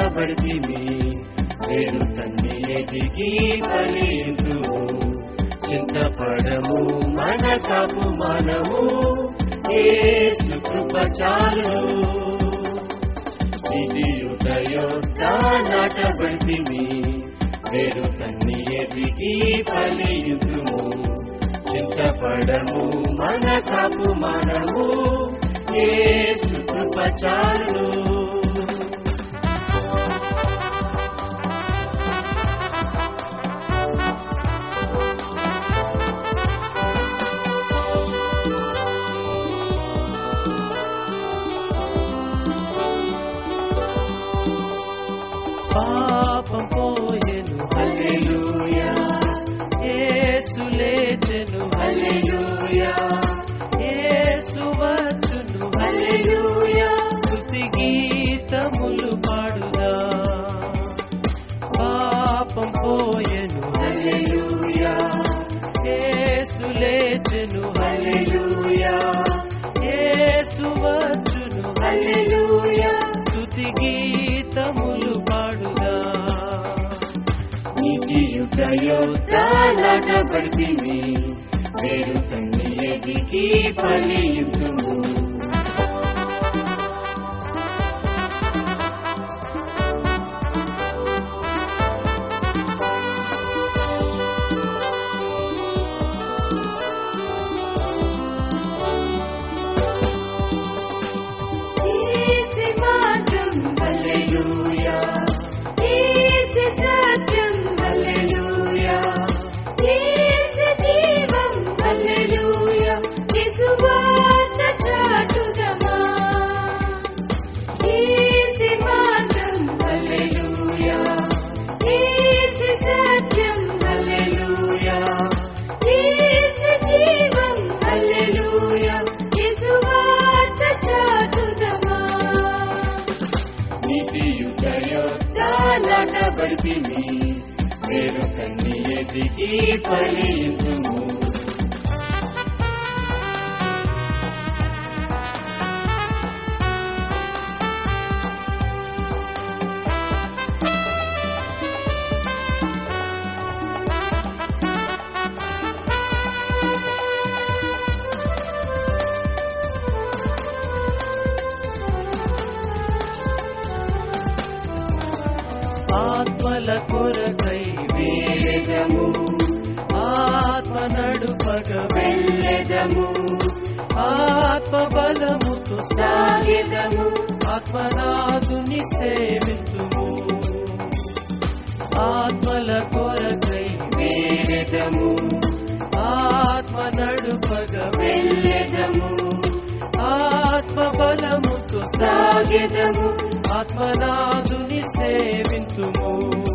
నాటబడితిమి వేరు తన్ని ఎదిగి ఫలింతు చింతపడము మన కాపు మనము ఏసు కృప చాలు విధియుటయొద్ద నాటబడితిమి వేరు తన్ని ఎదిగి ఫలింతుము చింతపడము మన కాపు మనము ఏసు కృప చాలు పాపం పోయెను హల్లెలూయా యేసు లేచెను హల్లెలూయా యేసు వచ్చును హల్లెలూయా స్తుతి గీతములు పాడుదా పాపం పోయెను హల్లెలూయా యేసు లేచెను హల్లెలూయా యేసు వచ్చును హల్లెలూయా స్తుతి గీతములు పాడుదా నీతియుటయొద్ద నాటబడితిమి వేరు తన్ని ఎదిగి ఫలింతుము యేసు మార్గం హల్లెలూయా యేసు సత్యం హల్లెలూయా యేసు జీవం హల్లెలూయా యేసు వార్త చాటుదమా యేసు మార్గం హల్లెలూయా యేసు సత్యం హల్లెలూయా యేసు జీవం హల్లెలూయా యేసు వార్త చాటుదమా నీతియుటయొద్ద నాటబడితిమి వేరు తన్ని ఎదిగి ఫలింతుము ఆత్మల కొరకై వేదము ఆత్మ నడుపగ వెళ్ళెదము ఆత్మ బలముతో సాగి సాగెదము ఆత్మనాథుని సేవితుము ఆత్మల కొరకై వేదము ఆత్మ నడుపగ వెళ్ళెదము ఆత్మ బలముతో సాగెదము ఆత్మనాథుని సేవితుము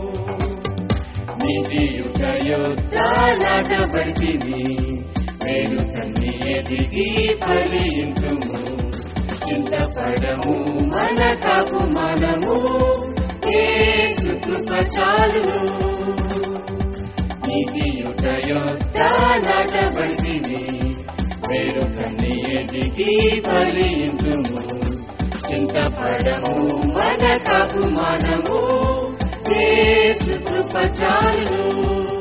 నీతియుటయొద్ద నాటబడితిమి వేరు తన్ని ఎదిగి ఫలింతుము చింతపడము మన కాపు మనము ఏసు కృప చాలు నీతియుటయొద్ద నాటబడితిమి వేరు తన్ని ఎదిగి ఫలింతుము చింతపడము మన కాపు మనము ఏసు కృప చాలు